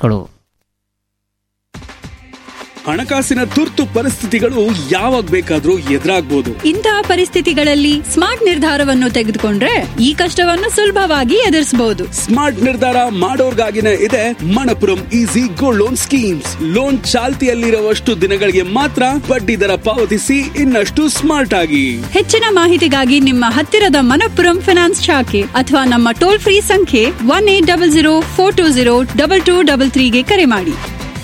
ಟಿಪ್ಸ್ಗಳು ಹಣಕಾಸಿನ ತುರ್ತು ಪರಿಸ್ಥಿತಿಗಳು ಯಾವಾಗ ಬೇಕಾದ್ರೂ ಎದುರಾಗ್ಬೋದು ಇಂತಹ ಪರಿಸ್ಥಿತಿಗಳಲ್ಲಿ ಸ್ಮಾರ್ಟ್ ನಿರ್ಧಾರವನ್ನು ತೆಗೆದುಕೊಂಡ್ರೆ ಈ ಕಷ್ಟವನ್ನು ಸುಲಭವಾಗಿ ಎದುರಿಸಬಹುದು ಸ್ಮಾರ್ಟ್ ನಿರ್ಧಾರ ಮಾಡೋರ್ಗಾಗಿನೇ ಇದೆ Manappuram easy gold loan schemes loan ಚಾಲ್ತಿಯಲ್ಲಿರುವಷ್ಟು ದಿನಗಳಿಗೆ ಮಾತ್ರ ಬಡ್ಡಿ ದರ ಪಾವತಿಸಿ ಇನ್ನಷ್ಟು ಸ್ಮಾರ್ಟ್ ಆಗಿ ಹೆಚ್ಚಿನ ಮಾಹಿತಿಗಾಗಿ ನಿಮ್ಮ ಹತ್ತಿರದ ಮನಪ್ಪುರಂ ಫಿನಾನ್ಸ್ ಶಾಖೆ ಅಥವಾ ನಮ್ಮ ಟೋಲ್ ಫ್ರೀ ಸಂಖ್ಯೆ one eight double zero four two zero double two double ತ್ರೀಗೆ ಕರೆ ಮಾಡಿ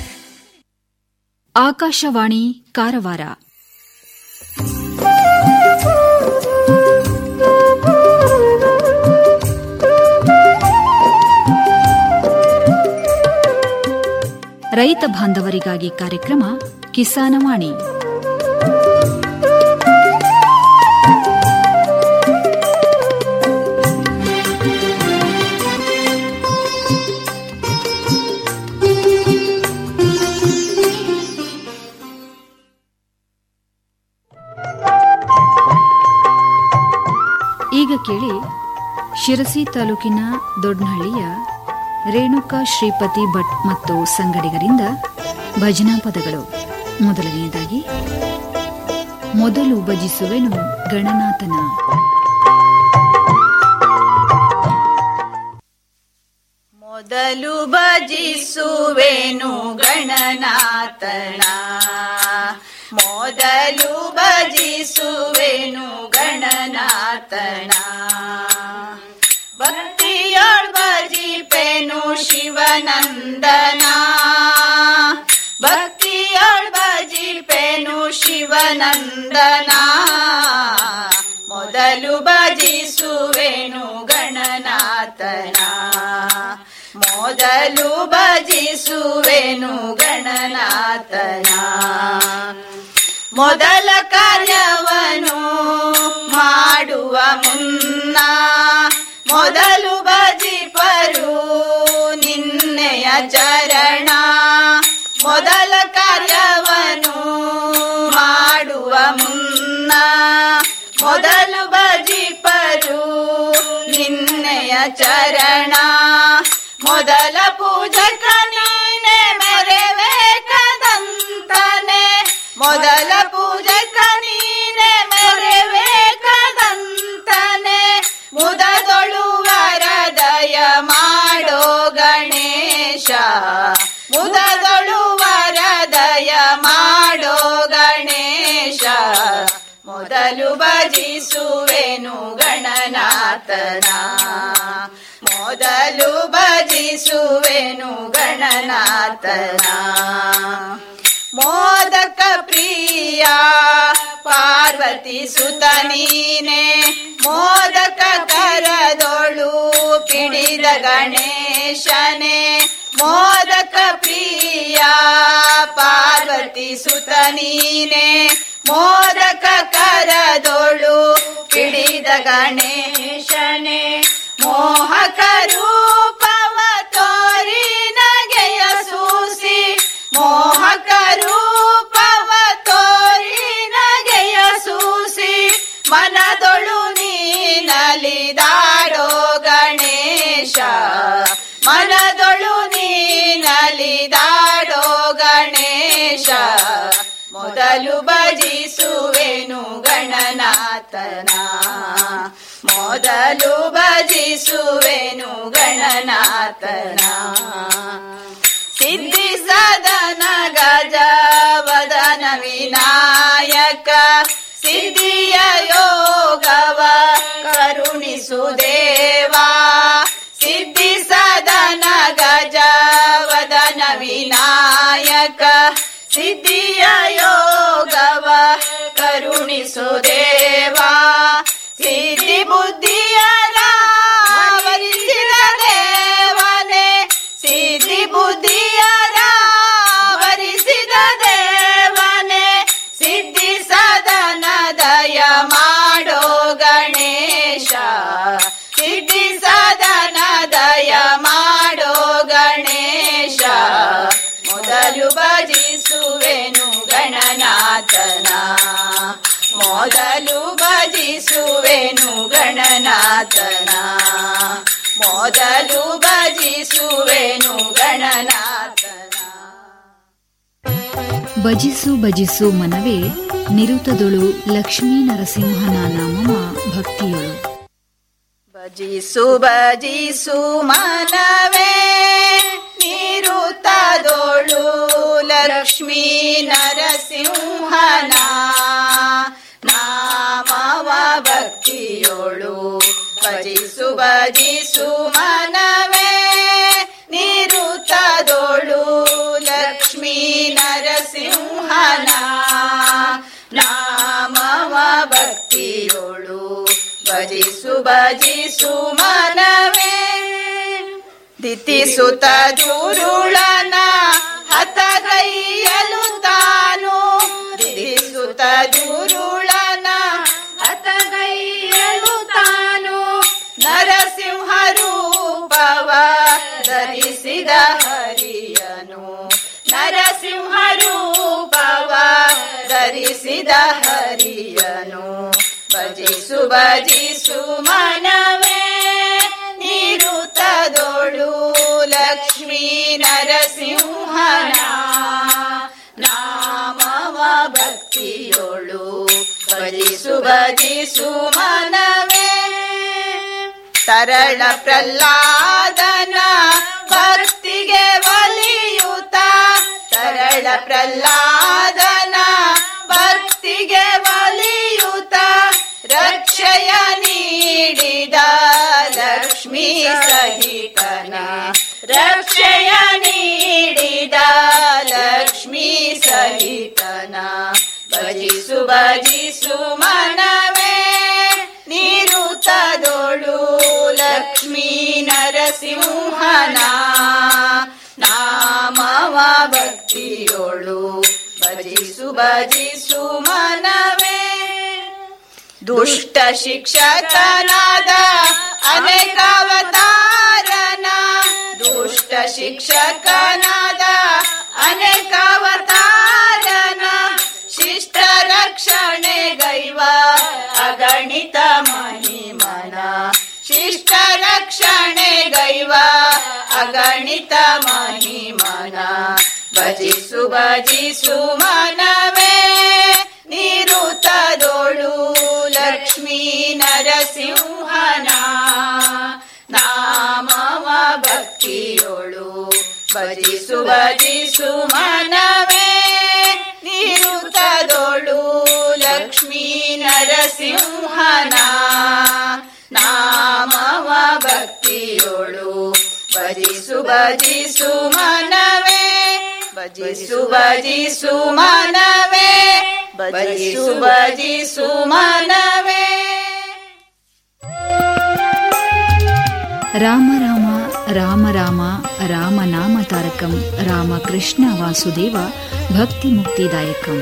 ಆಕಾಶವಾಣಿ ಕಾರವಾರ ರೈತ ಬಾಂಧವರಿಗಾಗಿ ಕಾರ್ಯಕ್ರಮ ಕಿಸಾನವಾಣಿ ಈಗ ಕೇಳಿ ಶಿರಸಿ ತಾಲೂಕಿನ ದೊಡ್ಡನಹಳ್ಳಿಯ ರೇಣುಕಾ ಶ್ರೀಪತಿ ಭಟ್ ಮತ್ತು ಸಂಗಡಿಗರಿಂದ ಭಜನಾ ಪದಗಳು ಮೊದಲನೆಯದಾಗಿ ಮೊದಲು ಭಜಿಸುವೆನು ಗಣನಾಥನ ಮೊದಲು ಭಜಿಸುವೆನು ಗಣನಾಥನ ಮೊದಲು ಭಜಿಸುವೆನು ಗಣನಾಥನ ಭಕ್ತಿಯಾಳ್ ಭಜಿಪೆನು ಶಿವನಂದನ ಭಕ್ತಿಯಾಳ್ ಭಜಿಪೆನು ಶಿವನಂದನ ಮೊದಲು ಭಜಿಸುವೆನು ಗಣನಾಥನ ಮೊದಲು ಭಜಿಸುವೆನು ಗಣನಾಥನ ಮೊದಲ ಕಾರ್ಯವನು ಮಾಡುವ ಮುನ್ನ ಮೊದಲು ಭಜಿಪರು ನಿನ್ನೆಯ ಚರಣ ಮೊದಲ ಕಾರ್ಯವನು ಮಾಡುವ ಮುನ್ನ ಮೊದಲು ಭಜಿಪರು ನಿನ್ನೆಯ ಚರಣ ಮೊದಲ ಪೂಜಕ ನೀನೆ ಮೆರೆವೇಕದಂತನೆ ಮೊದಲ ಪೂಜಕ ನೀನೆ ಮೆರೆವೇಕದಂತನೆ ಮುದದೊಳು ವರದಯ ಮಾಡೋ ಗಣೇಶ ಮುದದೊಳು ವರದಯ ಮಾಡೋ ಗಣೇಶ ಮೊದಲು ಭಜಿಸುವೆನು ಗಣನಾಥನ ಮೊದಲು ಭಜಿಸುವೆನು ಗಣನಾಥನ ಮೋದಕ ಪ್ರಿಯ ಪಾರ್ವತಿ ಸುತ ನೀನೆ ಮೋದಕ ಕರದೊಳು ಪಿಡಿದ ಗಣೇಶನೇ ಮೋದಕ ಪ್ರಿಯ ಪಾರ್ವತಿ ಸುತ ನೀನೆ ಮೋದಕ ಕರದೊಳು ಪಿಡಿದ ಗಣೇಶನೇ ಮೋಹಕ ರೂಪವ ತೋರಿ ನಗೆಯ ಸೂಸಿ ಮೋಹಕ ರೂಪವ ತೋರಿ ನಗೆಯ ಸೂಸಿ ಮನದೊಳು ನೀನಲಿದಾಡೋ ಗಣೇಶ ಮನದೊಳು ನೀನಲಿದಾಡೋ ಗಣೇಶ ಮೊದಲು ಭಜಿಸುವೆನು ಗಣನಾಥನ ಮೊದಲು ಭಜಿಸುವೆನು ಗಣನಾಥನ ಸಿದ್ಧಿ ಸದನ ಗಜ ವದನ ವಿನಾಯಕ ಸಿದ್ಧಿಯ ಯೋಗವ ಕರುಣಿಸು ದೇವಾ ಸಿದ್ಧಿ ಸದನ ಗಜ ವದನ ವಿನಾಯಕ ಸಿದ್ಧಿಯ ಯೋಗವ ಕರುಣಿಸು ದೇವಾ ಸಿದ್ಧಿ ಬುದ್ಧಿಯ ರಾವರಿಸಿದ ದೇವನೇ ಸಿದ್ಧಿ ಬುದ್ಧಿಯ ರಾವರಿಸಿದ ದೇವನೇ ಸಿದ್ಧಿ ಸದನ ದಯ ಮಾಡೋ ಗಣೇಶ ಸಿದ್ಧಿ ಸದನ ದಯ ಮಾಡೋ ಗಣೇಶ ಮೊದಲು ಭಜಿಸುವೆನು ಗಣನಾಥನ ಮೊದಲು ಭಜಿಸುವೆನು ಗಣನಾಥನ ಮೊದಲು ಭಜಿಸುವೆನು ಗಣನಾಥ ಭಜಿಸು ಭಜಿಸು ಮನವೇ ನಿರುತದೊಳು ಲಕ್ಷ್ಮೀ ನರಸಿಂಹನ ನಾಮಮ ಭಕ್ತಿಯೊಳು ಭಜಿಸು ಭಜಿಸು ಮನವೇ ನಿರುತದೋಳು ಲಕ್ಷ್ಮೀ ನರಸಿಂಹನ ನಾಮವ ಭಕ್ತಿಯೋಳು ಭಜಿಸು ಭಜಿಸು ಮನವೇ ನಿರುತದೋಳು ಲಕ್ಷ್ಮೀ ನರಸಿಂಹನ ನಾಮವ ಭಕ್ತಿಯೋಳು ಭಜಿಸು ಭಜಿಸು ಮನವೇ ದಿತಿಸುತ ದುರುಳನ ಹತಗೈಯಲು ತಾನು ದಿತಿಸುತ ದುರುಳನ ಹತಗೈಯಲು ತಾನು ನರಸಿಂಹ ರೂಪವ ಧರಿಸಿದ ಹರಿಯನು ನರಸಿಂಹ ರೂಪವ ಧರಿಸಿದ ಹರಿಯನು ಭಜಿಸು ಭಜಿಸು ಮನವೇ ನಿರುತದೋಳು ಲಕ್ಷ್ಮೀ ನರಸಿಂಹನ ನಾಮವ ಭಕ್ತಿಯೋಳು ಭಜಿಸು ಭಜಿಸು ಮನವೇ ತರಳ ಪ್ರಹ್ಲಾದನ ಭಕ್ತಿಗೆ ಒಲಿಯುತ ತರಳ ಪ್ರಹ್ಲಾದನ ಭಕ್ತಿಗೆ ಒಲಿಯುತ ರಕ್ಷಯ ನೀಡಿದ ಲಕ್ಷ್ಮೀ ಸಹಿತನ ರಕ್ಷಯ ನೀಡಿದ ಲಕ್ಷ್ಮೀ ಸಹಿತನ ಭಜಿಸು ಭಜಿಸು ಮನವೇ ನಿರುತದೋಳು ಲಕ್ಷ್ಮೀ ನರಸಿಂಹನ ನಾಮವ ಭಕ್ತಿಯೋಳು ಭಜಿಸು ಭಜಿಸು ಮನವೇ ದುಷ್ಟ ಶಿಕ್ಷಕನಾದ ಅನೇಕಾವತಾರನ ದುಷ್ಟ ಶಿಕ್ಷಕನಾದ ಅನೇಕಾವತಾರನ ಶಿಷ್ಟ ರಕ್ಷಣೆ ಗೈವ ಅಗಣಿತ ಮಹಿಮನ ಶಿಷ್ಟ ರಕ್ಷಣೆ ಗೈವ ಅಗಣಿತ ಮಹಿಮನ ಭಜಿಸು ಭಜಿಸು ಮನವೇ ನಿರುತದೋಳು ಲಕ್ಷ್ಮೀ ನರಸಿಂಹನ ನಾಮವ ಭಕ್ತಿಯೋಳು ಭಜಿಸು ಭಜಿಸು ಮನವೇ ನಿರುತದೋಳು ಲಕ್ಷ್ಮೀ ನರಸಿಂಹನ ನಾಮವ ಭಕ್ತಿಯೋಳು ಭಜಿಸು ಭಜಿಸು ಮನವೇ ಭಜಿಸು ಭಜಿಸು ಮನವೇ ಭಜಿಸು ಭಜಿಸು ಮನವೇ ರಾಮ ರಾಮ ರಾಮ ರಾಮ ರಾಮನಾಮ ತಾರಕಂ ರಾಮಕೃಷ್ಣ ವಾಸುದೇವ ಭಕ್ತಿ ಮುಕ್ತಿದಾಯಕಂ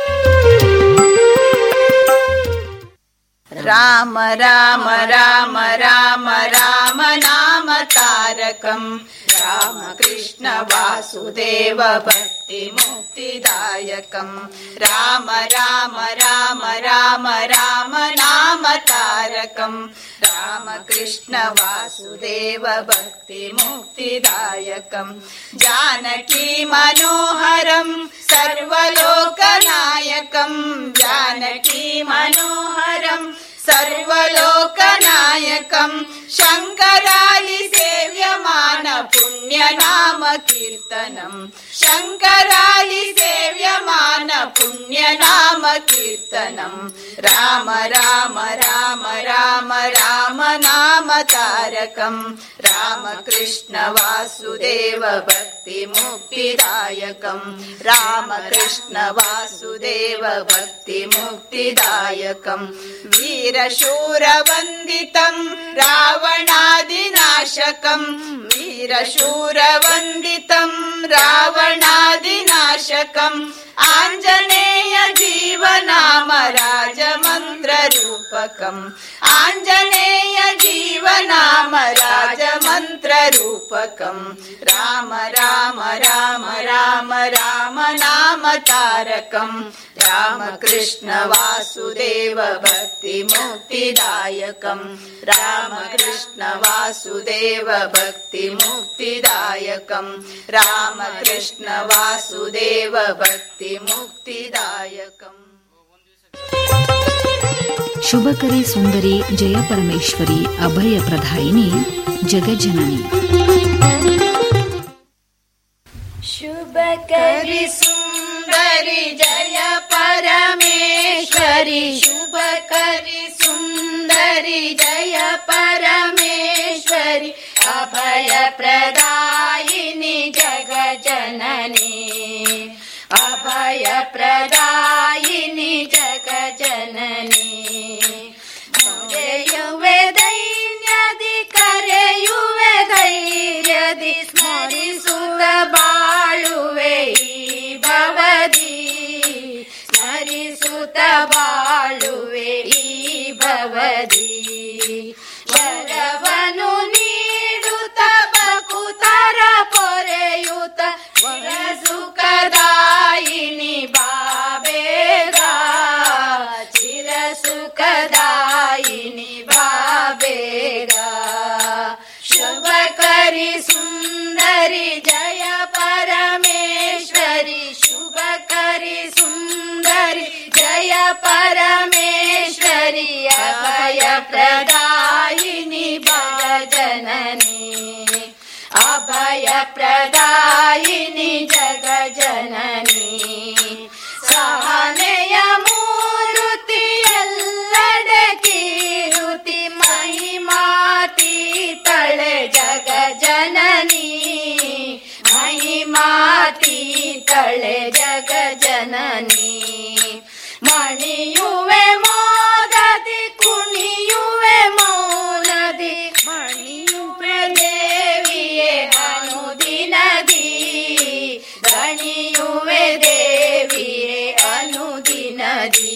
ರಾಮ ರಾಮ ರಾಮ ರಾಮ ರಾಮ ನಾಮ ತಾರಕಂ ರಾಮ ಕೃಷ್ಣ ವಾಸುದೇವ ಭಕ್ತಿ ಮುಕ್ತಿದಾಯಕಂ ರಾಮ ರಾಮ ರಾಮ ರಾಮ ರಾಮ ನಾಮ ತಾರಕಂ ರಾಮ ಕೃಷ್ಣ ವಾಸುದೇವ ಭಕ್ತಿ ಮುಕ್ತಿದಾಯಕಂ ಜಾನಕಿ मनोहरं सर्वलोकनायकं जानकी मनोहरं सर्वलोकनायकं शङ्करायि सेव्यमान पुण्यनाम कीर्तनं शङ्करायि सेव्यमान पुण्यनाम कीर्तनं राम राम राम राम राम नाम तारकं रामकृष्ण वासुदेव भक्ति मुक्तिदायकं रामकृष्ण वासुदेव भक्ति मुक्तिदायकं वीरशूरवन्दितं रावणादिनाशकं वीरशूरवन्दितं रावणादिनाशकम् आञ्जनेय जीवनाम राजमन्त्ररूपकम् आञ्जनेय जीवनाम राजमन्त्ररूपकम् राम राम राम राम राम नाम तार तारकम् रामकृष्ण वासुदेव भक्तिमुक्तिदायकम् रामकृष्ण वासुदेव भक्तिमुक्तिदायकम् रामकृष्ण वासुदेव भक्तिमुक्तिदायकम् ಶುಭಕರಿ ಸುಂದರಿ ಜಯ ಪರಮೇಶ್ವರಿ ಅಭಯ ಪ್ರದಾಯಿನಿ ಜಗಜ್ಜನನಿ शुभकरि सुन्दरि जय परमेश्वरि शुभकरि सुन्दरि जय परमेश्वरि अभय प्रदायिनि जगजननी अभय प्रदायिनि जगजननी ಮೊರೆಯುವೆ ದೈನ್ಯದಿ ಕರೆಯುವೆ ಧೈರ್ಯದಿ ಸ್ಮರಿಸುತ್ತ ಬಾಳುವೆ ಈ ಭವದಿ ಸ್ಮರಿಸುತ್ತ ಬಾಳುವೆ ಈ ಭವದಿ ವರವನು ನೀಡುತ್ತ ಬಕುತರ ಪೊರೆಯುತ್ತ ವರ ಸುಖದಾಯಿನಿ ಬಾಬೇಗ ಚಿರ ಸುಖದಾಯಿನಿ ಬಾಬೇಗ ಶುಭ ಕರಿ ಸುಂದರಿ ಜಯ ಪರಮೇಶ್ವರಿ ಶುಭ ಕರಿ ಸುಂದರಿ ಜಯ ಪರಮೇಶ್ವರಿ ಅಭಯ ಪ್ರದಾಯಿನಿ ಭಜನನಿ ಅಭಯ ಪ್ರದಾಯಿನಿ ಜಗಜನನಿ ಸಹನೆಯ ಮೂರುತಿ ಎಲ್ಲೆಡೆ ಕೀರುತಿ ಮಹಿಮಾತಿ ತಳೆ ಜಗ ಜನನಿ ಮಹಿಮಾತಿ ತಳೆ ಜಗ ಜನನಿ ಮಣಿಯುವೆ ಮೋದದಿ ಕುಣಿಯುವೆ ಮೌನದಿ ಮಣಿಯುವೆ ದೇವಿಯೇ ಅನುದಿನದಿ ಗಣಿಯುವೆ ದೇವಿಯೇ ಅನುದಿನದಿ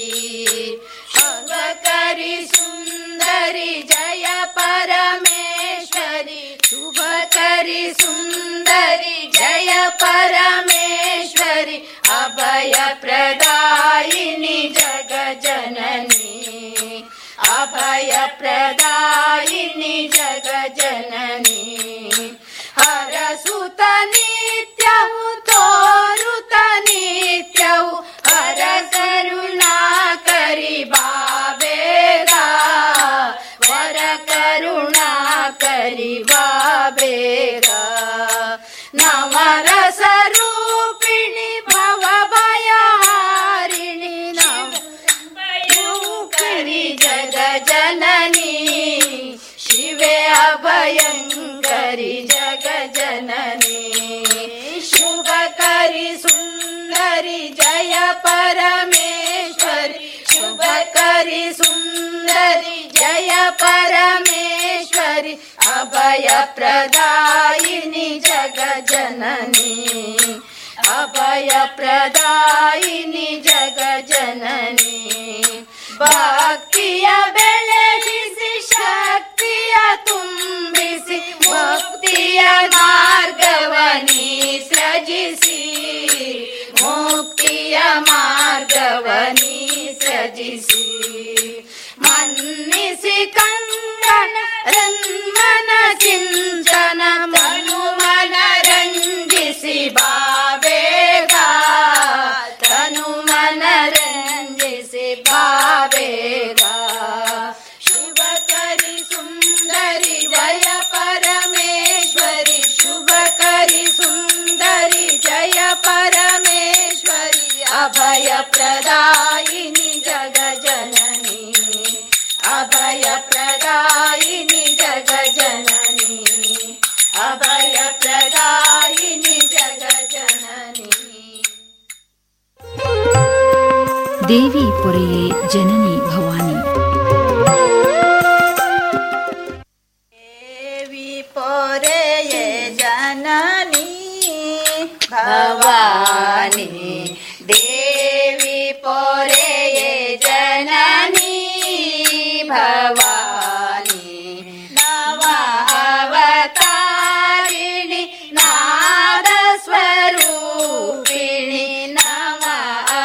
ಶುಭಕರಿ ಸುಂದರಿ ಜಯ ಪರಮೇಶ್ವರಿ ಶುಭಕರಿ ಸುಂದರಿ ಜಯ ಪರಮೇಶ್ವರಿ ಅಭಯ ಪ್ರದಾಯಿನಿ ಜಗ ಜನನಿ ಅಭಯ ಪ್ರದಾಯಿನಿ ಜಗ ಜನನಿ ಹರಸುತ ನಿತ್ಯವು ತೋರುತ ನಿತ್ಯವು ಹರ ಕರುಣಾಕರಿ ಬಾಬೇಗ ವರ ಕರುಣಾಕರಿ ಬಾಬೇಗ ನವರಸ ರೂಪಿಣಿ ಭವ ಭಯಾರಿಣಿ ಕರಿ ಜಗ ಜನನಿ ಶಿವೆ ಅಭಯಂಕರಿ ಜಗ ಜನನಿ ಶುಭ ಕರಿ ಸುಂದರಿ ಜಯ ಪರಮೇಶ್ವರಿ ಶುಭ ಕರಿ ಸುಂದರಿ ಜಯ ಪರಮೇಶ್ವರಿ ಅಭಯ ಪ್ರದಾಯಿನಿ ಜಗ ಜನನಿ ಅಭಯ ಪ್ರದಾಯಿನಿ ಜಗ ಜನನಿ ಭಕ್ತಿಯ ಬೆಳೆದಿಸಿ ಶಕ್ತಿಯ ತುಂಬಿಸಿ ಮುಕ್ತಿಯ ಮಾರ್ಗವನಿ ಸೃಜಿಸಿ ಮುಕ್ತಿಯ ಮಾರ್ಗವನಿ ಸೃಜಿಸಿ ಮನ್ನಿಸಿ ಕಂಗಣ ರನ್ಮನ ಚಿಂತನ ಮನು ಮನ ರಂಜಿಸಿ ಬಾಬೇಗ ತನು ಮನ ರಂಜಿಸಿ ಬಾಬೇಗ ಶುಭ ಕರಿ ಸುಂದರಿ ಜಯ ಪರಮೇಶ್ವರಿ ಶುಭ ಕರಿ ಸುಂದರಿ ಜಯ ಪರಮೇಶ್ವರಿ ಅಭಯ ಪ್ರದಾಯಿನಿ ಜಗ ಜನನಿ ಅಭಯ ಪ್ರದಾಯಿನಿ ಜಗ ಜನನಿ ಅಭಯ ಪ್ರದಾಯಿನಿ ಜಗ ಜನನಿ ದೇವಿ ಪೊರೆಯೇ ಜನನಿ ಭವಾನಿ ದೇವಿ ಪೊರೆಯೇ ಜನನಿ ಭವಾನಿ ದೇವಿ ಪೊರೆಯೇ ಜನನಿ ಭವಾನಿ ನವ ಅವತಾರಿಣಿ ನಾದ ಸ್ವರೂಪಿಣಿ ನವ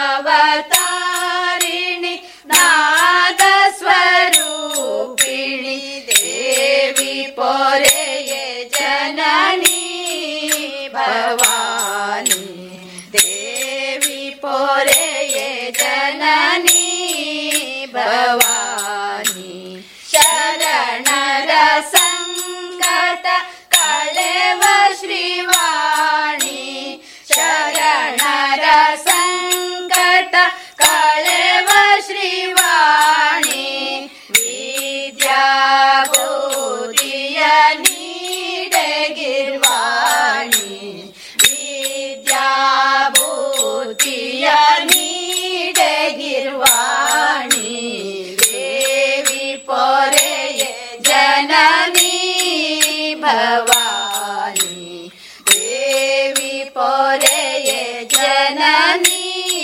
ಪೊರೆಯೇ ಜನನಿ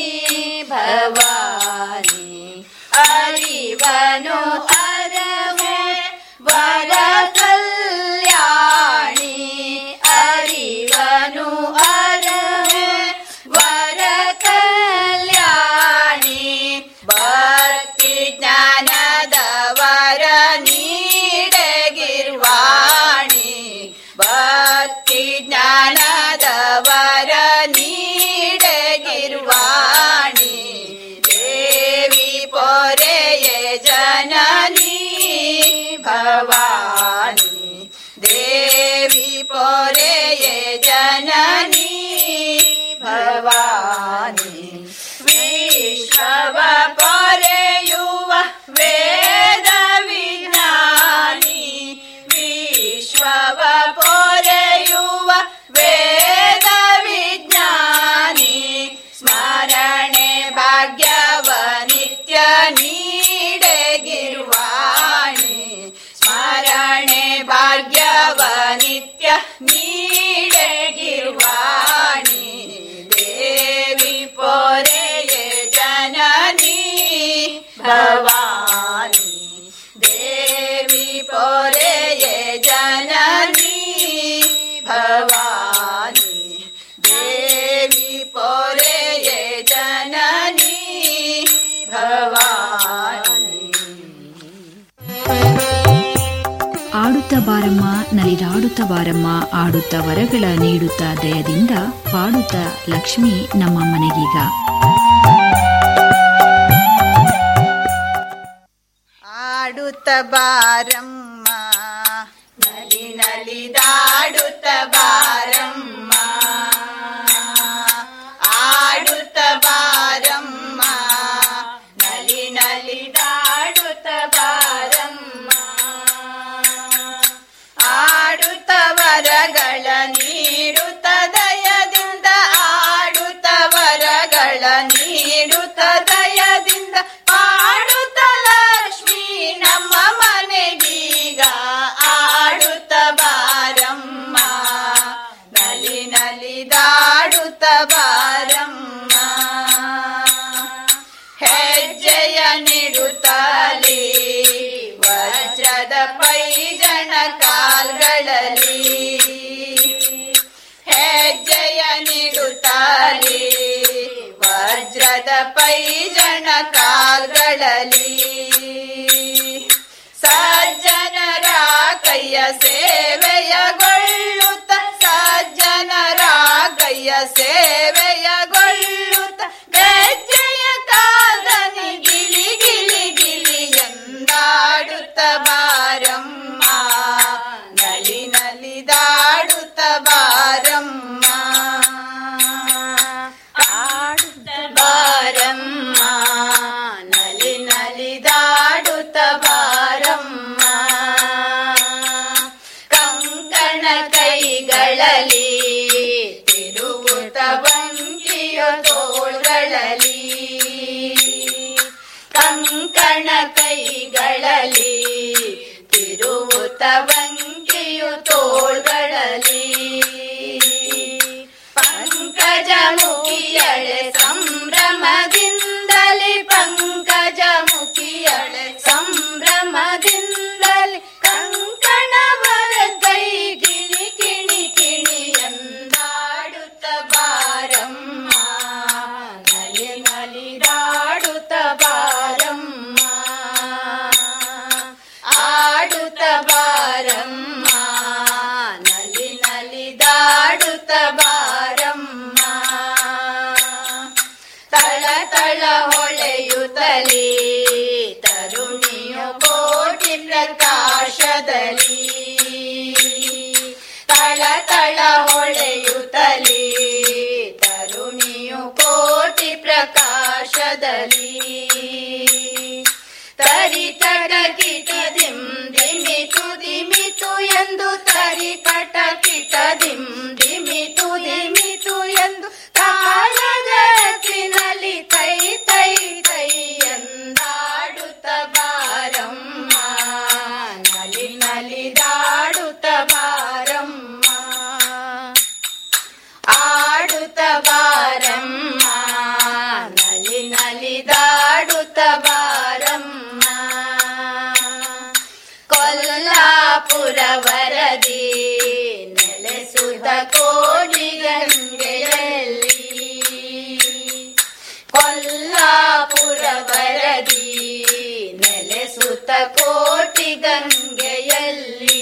ಭವಾನಿ ಅರಿವನು ಅರವೆ ವರ ಕಲ್ಯಾಣಿ ಅರಿವನು ಅರವೆ ವರ ಕಲ್ಯಾಣಿ ಭಕ್ತಿ ಜ್ಞಾನದ ವರ ನೀಡಗಿರ್ವಾಣಿ ಭಕ್ತಿ ಜ್ಞಾನದ ವರ ನೀಡಗಿರ್ವಾಣಿ ದೇವಿ ಪೊರೆಯೇ ಜನನಿ ಭವಾನಿ ದೇವಿ ಪೊರೆಯೇ ಜನನಿ ಭವಾನಿ ವಿಶ್ವವ ಪೊರೆಯುವ ವೇದ ವಿಜ್ಞಾನಿ ವಿಶ್ವವ ಪೊರೆಯುವ ವೇದ ವಿಜ್ಞಾನಿ ಸ್ಮರಣೆ ಭಾಗ್ಯವ ನಿತ್ಯ ನೀಡಗಿರುವಾಣಿ ಸ್ಮರಣೆ ಭಾಗ್ಯವ ನಿತ್ಯ ನೀಡಗಿರುವಾಣಿ ದೇವಿ ಪೊರೆಯೇ ಜನನಿ ಭವಾನಿ ದೇವಿ ಪೊರೆಯೇ ಜನನಿ ಭವಾನಿ ದೇವಿ ಪೊರೆಯೇ ಜನನಿ ಭವಾನಿ ಆಡುತ್ತ ಬಾರಮ್ಮ ನಲಿದಾಡುತ್ತ ಬಾರಮ್ಮ ಆಡುತ್ತ ವರಗಳ ನೀಡುತ್ತ ದಯದಿಂದ ಪಾಡುತ್ತ ಲಕ್ಷ್ಮಿ ನಮ್ಮ ಮನೆಗೀಗ ಆಡುತ್ತ ಬಾರಮ್ಮ ನಲಿ ನಲಿದಾಡುತ್ತ ಬಾರಮ್ಮ ಆಡುತ್ತ ಬಾರಮ್ಮ ನಲಿ ನಲಿದಾಡುತ್ತ ಬಾರಮ್ಮ ಆಡುತ್ತ ವರಗಳ ನೀಡುತ್ತ ದಯದಿಂದ ಆಡುತ್ತ ವರಗಳ ನೀಡುತ್ತ ದಯದಿಂದ ಆಡುತ್ತ ಲಕ್ಷ್ಮೀ ನಮ್ಮ ಮನೆಗೀಗ ಆಡುತ್ತ ಬಾರಮ್ಮ ನಲಿ ನಲಿದಾಡುತ್ತ ಬಾರಮ್ಮ ಹೆಜ್ಜೆಯ ನೀಡುತ್ತಲಿ ವಜ್ರದ ಪೈಜನ ಕಾಲ್ಗಳಲ್ಲಿ ಹೆಜ್ಜೆಯ ನೀಡುತ್ತಲಿ ವಜ್ರದ ಪೈಜನ ಕಾಲ್ಗಳಲ್ಲಿ ಸಜ್ಜನರ ಕೈಯ ಸೇವೆಯಗೊಳ್ಳುತ್ತ ಸಜ್ಜನರ ಕೈಯ ಸೇವೆಯಗೊಳ್ಳುತ್ತ ಗೆಜ್ಜೆಯ ಕಾಲನಿ ಗಿಲಿ ಗಿಲಿ ಗಿಲಿ ಎಂದಾಡುತ್ತ ಬಾರಮ್ಮ ನಲಿ ನಲಿದಾಡುತ್ತ ಬಾರಮ್ಮ ಆಡುತ್ತ ಬಾರಮ್ಮ ನಲಿ ನಲಿದಾಡುತ್ತ ಬಾರಮ್ಮ ಕಂಕಣ ಕೈಗಳಲ್ಲಿ ತಿರುಗುತ್ತ ಬಂಕಿಯ ತೋಳ್ಗಳಲ್ಲಿ ಕಂಕಣ ಕೈಗಳಲ್ಲಿ ತಿರುಗುತ್ತ ಬಂಕಿಯು ತೋಳ್ಗಳಲ್ಲಿ ಪಂಕಜ ಮುಖಿಯಳೆ ಸಂಭ್ರಮದಿಂದಲೇ ಪಂಕಜ ಮುಖಿಯಳೆ ಸಂಭ್ರಮದಿಂದಲೇ ಕಂಕಣವರ ಕೈ ಗಿಣಿ ಕಿಣಿ ಕಿಣಿ ಎಂದಾಡುತ್ತ ಬಾರಮ್ಮ ನಲಿ ನಲಿದಾಡುತ್ತ ಬಾರಮ್ಮ ಆಡುತ್ತ ಬಾರಮ್ಮ ನಲಿ ನಲಿದಾಡುತ್ತ ಬಾರಮ್ಮ ತಳ ತಳ ಹೊಳೆಯುತ್ತಲೇ ತರುಣಿಯು ಕೋಟಿ ಪ್ರಕಾಶದಲ್ಲಿ ತಳ ತಳ ಹೊಳೆಯುತ್ತಲೇ ತರುಣಿಯು ಕೋಟಿ ಪ್ರಕಾಶದಲ್ಲಿ ತರಿತಟ ಕಿಟದಿಂ ದಿಮಿತು ದಿಮಿತು ಎಂದು ತರಿತಟ ಕಿಟದಿಂ ದಿಮಿತು ದಿಮಿತು ಎಂದು ತಾಳಗತ್ತಿನಲ್ಲಿ ತೈ ತೈ ಗಂಗೆಯಲ್ಲಿ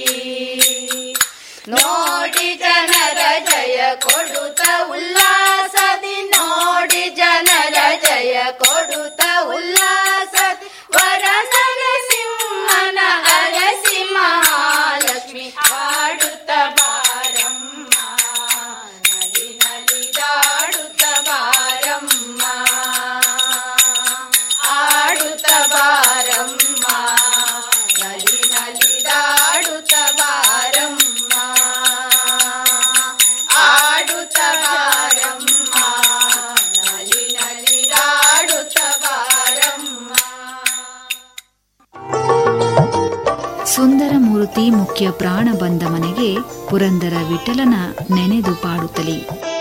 ನೋಡಿ ಜನರ ಜಯ ಕೊಡುತ್ತ ಉಲ್ಲಾಸದಿ ನೋಡಿ ಜನರ ಜಯ ಕೊಡುತ್ತ ಉಲ್ಲಾಸದಿ ವರ ನರಸಿಂಹನ ಅರಸಿ ಮಹಾಲಕ್ಷ್ಮಿ ಆಡುತ್ತ ಬಾರಮ್ಮ ನಲಿ ನಲಿದಾಡುತ್ತ ಬಾರಮ್ಮ ಆಡುತ್ತ ಬಾರಮ್ಮ ನಲಿ ನಲಿದಾಡುತ್ತ ಬಾರಮ್ಮ ಆಡುತ್ತ ಬಾರಮ್ಮ ನಲಿ ನಲಿದಾಡುತ್ತ ಬಾರಮ್ಮ ಸುಂದರ ಮೂರ್ತಿ ಮುಖ್ಯ ಪ್ರಾಣ ಬಂದ ಮನೆಗೆ ಪುರಂದರ ವಿಠಲನ ನೆನೆದು ಪಾಡುತ್ತಲೇ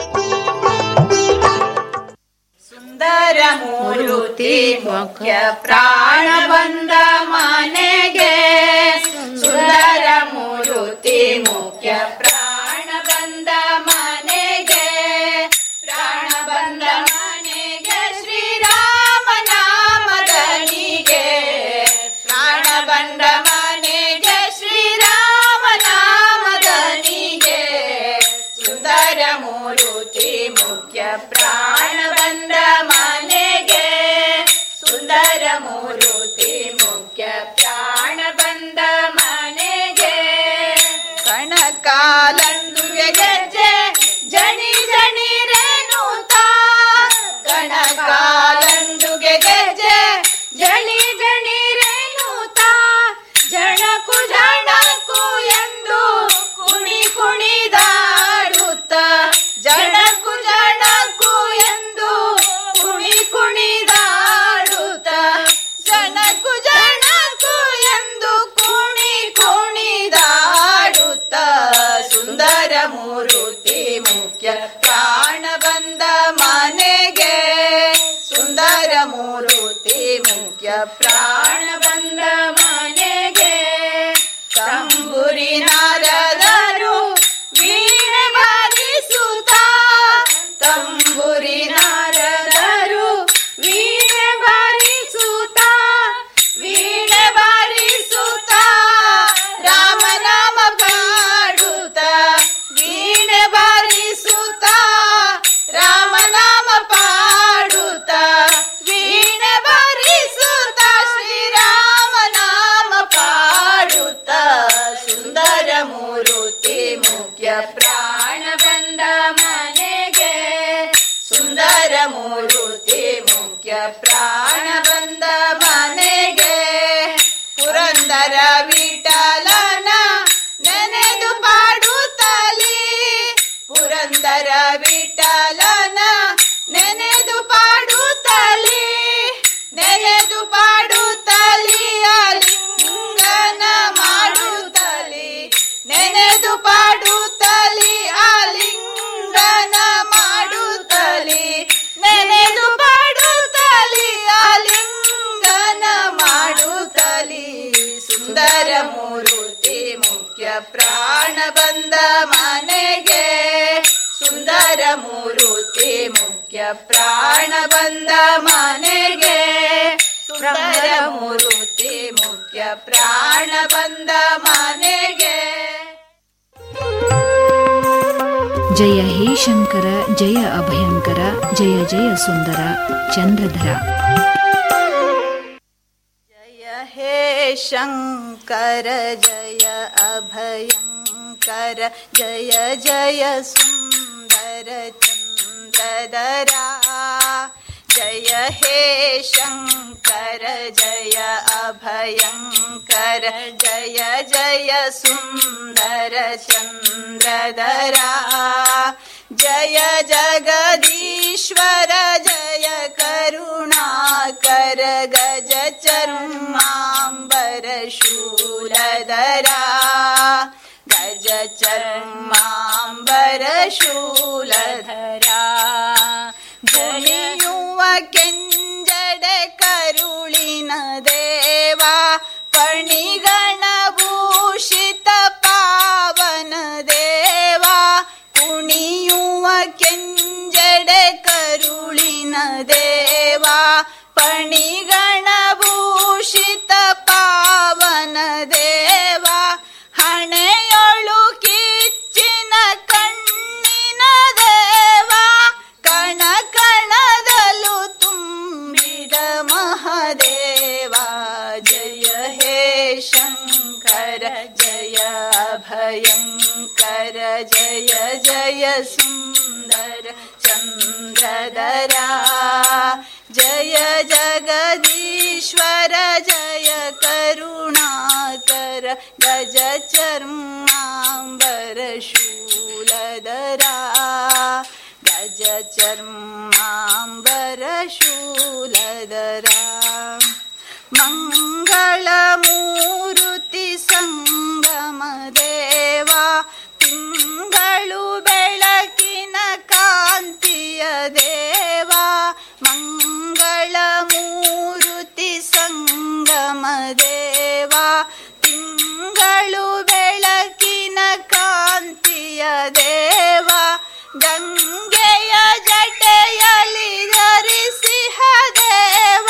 ಸುಂದರ ಮೂರುತಿ ಮುಖ್ಯ ಪ್ರಾಣ ಬಂದ ಮನೆಗೆ ಸುಂದರ ಮೂರುತಿ ಮುಖ್ಯ ಪ್ರಾಣ ಬಂದ ಮನೆಗೆ ಪ್ರಾಣ ಬಂದ ಮನೆಗೆ ಶ್ರೀರಾಮ ನಾಮದನಿಗೆ ಪ್ರಾಣ ಬಂದ ಮನೆಗೆ ಶ್ರೀರಾಮ ನಾಮದನಿಗೆ ಸುಂದರ ಮೂರುತಿ ಮುಖ್ಯ ಪ್ರಾಣ ಬಂದ ಮನೆಗೆ ಸುಂದರ ಮೂರುತಿ ಮುಖ್ಯ ಪ್ರಾಣ ಬಂದ ಮನೆಗೆ ಕಣಕಾಲಂದುಗೆ ಗೆಜ್ಜೆ ಜಣಿ ಜಣಿ ರೇಣುತ ಕಣಕಾಲಂದುಗೆ ಗೆಜ್ಜೆ ಜಣಿ ಜಣಿ ರೇಣುತ ಜಣಕು ಜಣಕು ಎಂದು ಕುಣಿ ಕುಣಿದಾಡುತ್ತ ಜಣಕು ಜಣಕು ಎಂದು ಕುಣಿ ಕುಣಿದಾಡುತ್ತ ಜನಕು ಜನಕು ಎಂದು ಕುಣಿ ಕುಣಿದಾಡುತ್ತ ಸುಂದರ ಮೂರುತಿ ಮುಖ್ಯ ಪ್ರಾಣ ಬಂದ ಮನೆಗೆ ಸುಂದರ ಮೂರುತಿ ಮುಖ್ಯ ಪ್ರಾಣ ಬಂದ ಮನೆಗೆ ತಂಬುರಿ ನಾರದರು ವೀಣೆ ಬಾರಿಸುತ್ತ ತಂಬುರಿ ನಾರದರು ವೀಣೆ ಬಾರಿಸುತ್ತ ವೀಣೆ ಬಾರಿಸುತ್ತ ರಾಮನಾಮ ಪಾಡುತ್ತ ವೀಣೆ ಬಾರಿಸುತ್ತ ರಾಮನಾಮ ಪಾಡುತ್ತ ವೀಣೆ ಬಾರಿಸುತ್ತ ಶ್ರೀರಾಮ ನಾಮ ಪಾಡುತ್ತ ಸುಂದರ ಮೂರುತಿ ಮುಖ್ಯ ಪ್ರಾಣ ಬಂದ ಮನೆಗೆ ಸುಂದರ ಮೂರುತಿ ಮುಖ್ಯ ಪ್ರಾಣ ಬಂದ ಮನೆಗೆ ಪುರಂದರ ವಿಠಲನ ನೆನೆದು ಪಾಡುತ್ತಲಿ ಪುರಂದರ ವಿಠಲನ ನೆನೆದು ಪಾಡುತ್ತಲಿ ನೆನೆದು ಪಾಡುತ್ತಲಿ ಆಲಿಂಗನ ಮಾಡುತ್ತಲಿ ನೆನೆದು ಪಾಡುತ್ತಲಿ ಆಲಿಂಗನ ಮಾಡುತ್ತಲಿ ನೆನೆದು ಪಾಡುತ್ತಲಿ ಆಲಿಂಗನ ಮಾಡುತ್ತಲಿ ಸುಂದರ ಮೂರುತಿ ಮುಖ್ಯ ಪ್ರಾಣ ಬಂದ ಮನೆಗೆ ಸುಂದರ ಮೂರುತಿ ಮುಖ್ಯ ಪ್ರಾಣ ಬಂದ ಮನೆಗೆ ಸುಂದರ ಮೂರುತಿ ಮುಖ್ಯ ಪ್ರಾಣ ಬಂದ ಮನೆಗೆ ಜಯ ಹೇ ಶಂಕರ ಜಯ ಅಭಯಂಕರ ಜಯ ಜಯ ಸುಂದರ ಚಂದ್ರಧರ ಜಯ ಹೇ ಶಂಕರ ಜಯ ಅಭಯಂಕರ ಜಯ ಜಯ ಸುಂದರ ಚಂದ್ರಧರ ಜಯ ಹೇ ಶಂಕರ ಜಯ ಅಭಯಂಕರ ಜಯ ಜಯ ಸುಂದರ ಚಂದ್ರಧರ ಜಯ ಜಗದೀಶ್ವರ ಜಯ ಕರುಣಾಕರ ಗಜ ಚರ್ಮಾಂಬರ ಶೂಲಧರ ಗಜ ಚರ್ಮಾಂಬರ ಶೂಲಧರ ಜನಿಯುವ ಕೆಂಜಡ ಕರುಳಿನ ದೇವ ಪಣಿಗಣ ಭೂಷಿತ ಪಾವನ ದೇವ ಕುಣಿಯುವ ಕೆಂಜಡ ಕರುಳಿನ ದೇವ ಪಣಿಗಣ ಭೂಷಿತ ಪಾವನ जय जय सुन्दर चन्द्रधरा जय जगदीश्वर जय करुणाकर गज चर्माम्बर शूलधरा गज चर्माम्बर शूलधरा मङ्गलमूरुति सङ्गमदेवा ತಿಂಗಳು ಬೆಳಕಿನ ಕಾಂತಿಯ ದೇವ ಮಂಗಳ ಮೂರುತಿ ಸಂಗಮ ದೇವ ತಿಂಗಳು ಬೆಳಕಿನ ಕಾಂತಿಯ ದೇವ ಗಂಗೆಯ ಜಟೆಯಲಿ ಧರಿಸಿಹ ದೇವ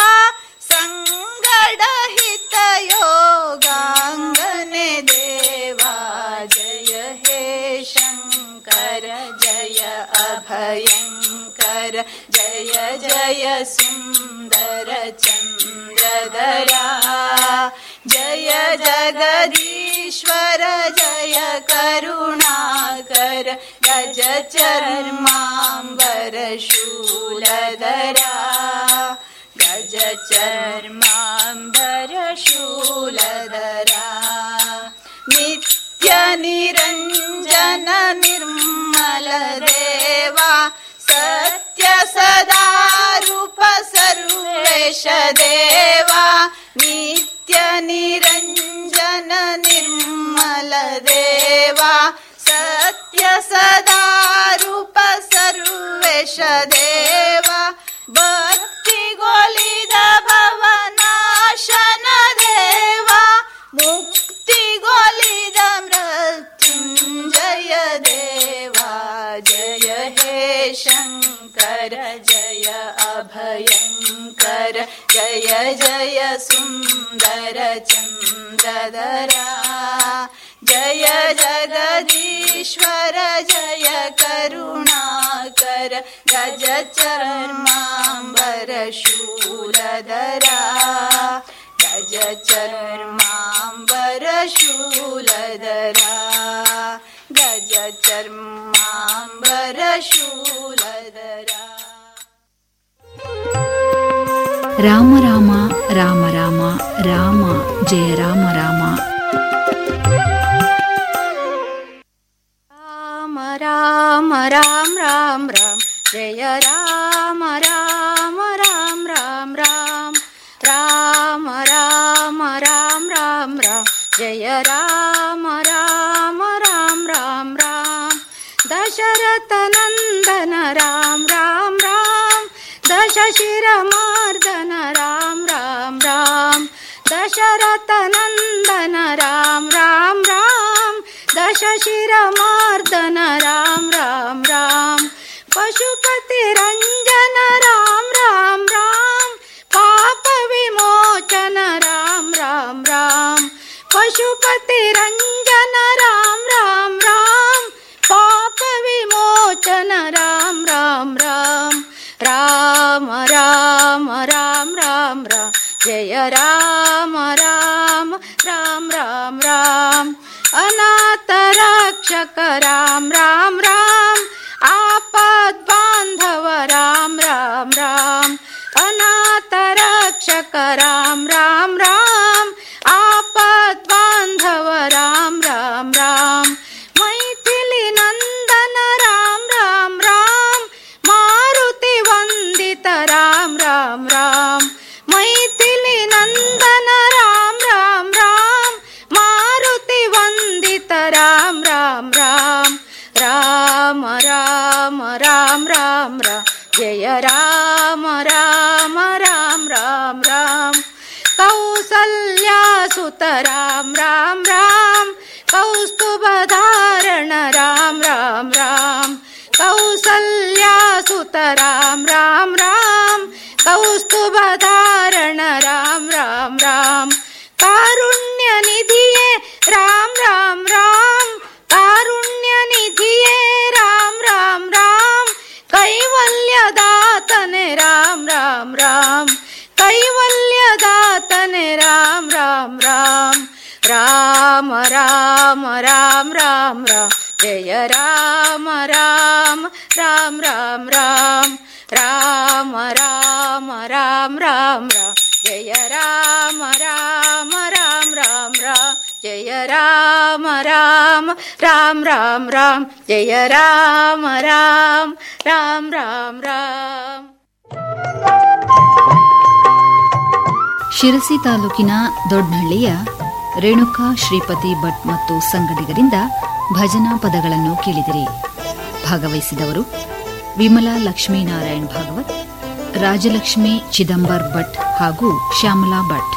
ಸಂಗಡಹಿತ ಯೋಗಾಂಗನೆ ದೇವಾ ಜಯ ಹೇ ಶಂಕರ ಜಯ ಅಭಯಂಕರ ಜಯ ಜಯ ಸುಂದರ ಚಂದ್ರಧರಾ ಜಯ ಜಗದೀಶ್ವರ ಜಯ ಕರುಣಾಕರ ಗಜ ಚರ್ಮಾಂಬರ ಶೂಲಧರಾ ಗಜ ಚರ್ಮಾಂಬರ ಶೂಲಧರಾ ನಿತ್ಯ ನಿರಂಜನ ನಿರ್ಮಲ ದೇವ ಸತ್ಯ ಸದಾ ರೂಪ ಸರ್ವೇಶ ದೇವ ನಿತ್ಯ ನಿರಂಜನ ನಿರ್ಮಲ ದೇವ ಸತ್ಯ ಸದಾ ರೂಪ ಸರ್ವೇಶ ದೇವ ಭಕ್ತಿಗೊಲಿದ ಭವನಾಶನ ದೇವ ಮುಕ್ತಿಗೊಲಿದ ಮೃತ್ಯುಂಜಯ ದೇವ ಜಯ ಹೇ ಶಂಕರ ಜಯ ಅಭಯಂಕರ ಜಯ ಜಯ ಸುಂದರ ಚಂದ್ರಧರಾ ಜಯ ಜಗದೀಶ್ವರ ಜಯ ಕರುಣಾಕರ ಗಜ ಚರ್ಮಾಂಬರ ಶೂಲಧರಾ ಗಜ ಚರ್ಮಾಂಬರ ಶೂಲಧರಾ ಗಜ ಚರ್ಮಾಂಬರ ಶೂಲಧರಾ ರಾಮ ರಾಮ ರಾಮ ರಾಮ ರಾಮ ಜಯ ರಾಮ ರಾಮ ರಾಮ ರಾಮ ರಾಮ ರಾಮ ರಾಮ ಜಯ ರಾಮ ರಾಮ ರಾಮ ರಾಮ ರಾಮ ರಾಮ ರಾಮ ರಾಮ ರಾಮ ರಾಮ ಜಯ ರಾಮ ರಾಮ ರಾಮ ರಾಮ ರಾಮ ದಶರಥ ನಂದನ ರಾಮ ರಾಮ ರಾಮ ದಶ ಶಿರಮಾರ್ದನ ರಾಮ ರಾಮ ರಾಮ ದಶರಥ ನಂದನ ರಾಮ ರಾಮ ರಾಮ ದಶ ಶಿರಮಾರ್ದನ ರಾಮ ರಾಮ ರಾಮ ಪಶುಪತಿ ರಂಜನ ರಾಮ ರಾಮ ರಾಮ ಪಾಪ ವಿಮೋಚನ ರಾಮ ರಾಮ ರಾಮ ಪಶುಪತಿ ರಂಜನ ರಾಮ ರಾಮ ರಾಮ ಪಾಪ ವಿಮೋಚನ ರಾಮ ರಾಮ ರಾಮ ರಾಮ ರಾಮ ರಾಮ ರಾಮ ರಾಮ ಜಯ ರಾಮ ರಾಮ ರಾಮ ರಾಮ ರಾಮ ಅನಾಥ ರಕ್ಷಕ ರಾಮ ರಾಮ ರಾಮ ಆಪದ್ ಬಾಂಧವ ರಾಮ ರಾಮ ರಾಮ ಅನಾಥ ರಕ್ಷಕ ರಾಮ ರಾಮ ರಾಮ ಆಪದ್ ಬಾಂಧವ ರಾಮ ರಾಮ ರಾಮ ಮೈಥಿಲಿ ನಂದನ ರಾಮ ರಾಮ ರಾಮ ಮಾರುತಿ ವಂದಿತ ರಾಮ ರಾಮ ರಾಮ ಮೈಥಿಲಿ ನಂದನ ರಾಮ ರಾಮ ರಾಮ ಮಾರುತಿ ವಂದಿತ ರಾಮ ರಾಮ ರಾಮ ರಾಮ ರಾಮ ರಾಮ ರಾಮ ರಾಮ ಜಯ ರಾಮ ರಾಮ ರಾಮ ರಾಮ ರಾಮ ಕೌಸಲ್ಯ ಸುತ ರಾಮ ರಾಮ ರಾಮ ಕೌಸ್ತುಭ ಧಾರಣ ರಾಮ ರಾಮ ರಾಮ ಕೌಸಲ್ಯ ಸುತ ರಾಮ ರಾಮ ರಾಮ ಕೌಸ್ತುಭ ಧಾರಣ ರಾಮ ರಾಮ ರಾಮ ಕಾರುಣ್ಯ ನಿಧಿಯೇ ರಾಮ ರಾಮ ರಾಮ ಕಾರುಣ್ಯ ನಿಧಿಯೇ ರಾಮ ರಾಮ ರಾಮ ಕೈವಲ್ಯದಾತನೆ ರಾಮ ರಾಮ ರಾಮ ಕೈವಲ್ಯದಾತನೆ ರಾಮ ರಾಮ ರಾಮ ರಾಮ ರಾಮ ರಾಮ ರಾಮ ರಾಮ ರಾಮ ಜಯ ರಾಮ ರಾಮ ರಾಮ ರಾಮ ರಾಮ ರಾಮ ರಾಮ ರಾಮ ರಾಮ ರಾಮ ಜಯ ರಾಮ ರಾಮ ರಾಮ ರಾಮ ರಾಮ ಜಯ ರಾಮ ರಾಮ ರಾಮ ರಾಮ ರಾಮ ಜಯ ರಾಮ ರಾಮ ರಾಮ ರಾಮ ರಾಮ ಶಿರಸಿ ತಾಲೂಕಿನ ದೊಡ್ಡಹಳ್ಳಿಯ ರೇಣುಕಾ ಶ್ರೀಪತಿ ಭಟ್ ಮತ್ತು ಸಂಗಡಿಗರಿಂದ ಭಜನಾ ಪದಗಳನ್ನು ಕೇಳಿದಿರಿ ಭಾಗವಹಿಸಿದವರು ವಿಮಲಾ ಲಕ್ಷ್ಮೀನಾರಾಯಣ್ ಭಾಗವತ್ ರಾಜಲಕ್ಷ್ಮಿ ಚಿದಂಬರ್ ಭಟ್ ಹಾಗೂ ಶ್ಯಾಮಲಾ ಭಟ್